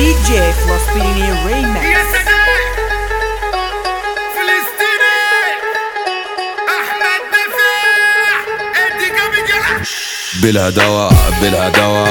دي جي فلسطيني ريمكس يا سلام فلسطيني احمد دفاع ادي جنبي جرح بلا دواء بلا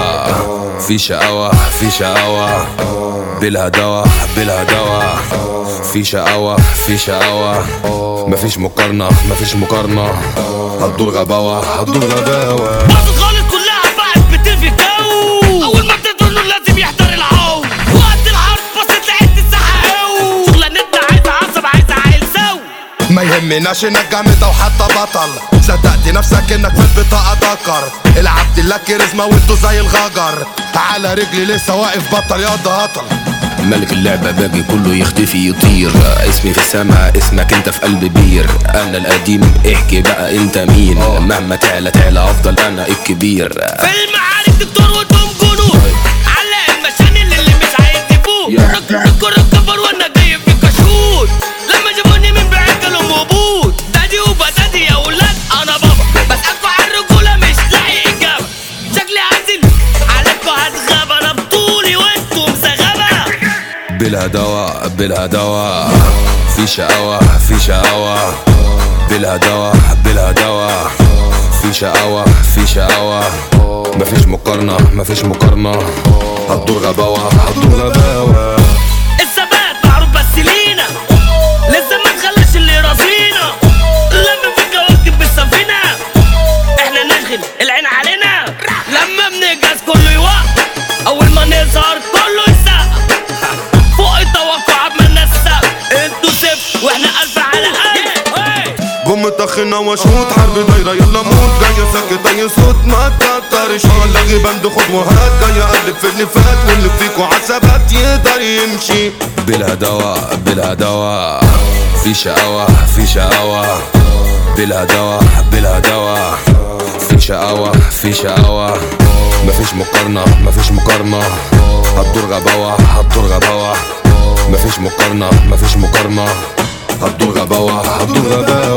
دواء في شقاوة في شقاوة بلا دواء بلا دواء في شقاوة في شقاوة مفيش مقارنة مفيش مقارنة هتدور غباوة هتدور غباوة باظت خالص كلها بقت بتلفي الجو اول ما بتقول له لازم يحضر العو وقت الحرب بصيت لقيت الساحه قوي شغلانتنا عايزه عصب عايزه عيل سو ما يهمناش انك جامد او حتى بطل صدقت نفسك انك في البطاقة دكر العبد لك كاريزما وانتو زي الغجر على رجلي لسه واقف بطل يا هطل ملك اللعبة باقي كله يختفي يطير اسمي في السما اسمك انت في قلب بير انا القديم احكي بقى انت مين مهما تعلى تعلى افضل انا الكبير في المعارك دكتور ودهم جنود علق المشان اللي, اللي مش عايز يفوق يا. رك رك رك كبر وانا جاي في كشكول لما جابوني من بعيد قالوا موجود دادي وبدادي يا ولاد انا بابا بسألكوا على الرجولة مش لاقي اجابة شكلي عازل عليكوا هتغاب انا بطولي وانتوا مزغبة بلا دواء بلا دواء في شقاوة في شقاوة بلا دواء بلا دواء في شقاوة في شقاوة مفيش مقارنة مفيش مقارنة هتدور غباوة هتدور غباوة الثبات معروف بس لينا لسه ما تخليش اللي راسينا لما في كواكب بالسفينة احنا نشغل العين علينا لما بنجهز كله يوقف اول ما نظهر كله يسقف فوق التوقع عملنا السقف انتوا صفر واحنا الف على الف قوم طخنا وشوط حرب دايرة يلا موت جاية ساكت اي صوت ما تكترش لغي بند خد وهات جاية اقلب في اللي فات واللي فيكو عسبات يقدر يمشي بلا دواء بلا دواء في شقاوة في شقاوة بلا دواء بلا دواء في شقاوة في شقاوة مفيش مقارنة مفيش مقارنة هتدور غباوة هتدور غباوة مفيش مقارنة مفيش مقارنة هتدور غباوة هتدور غباوة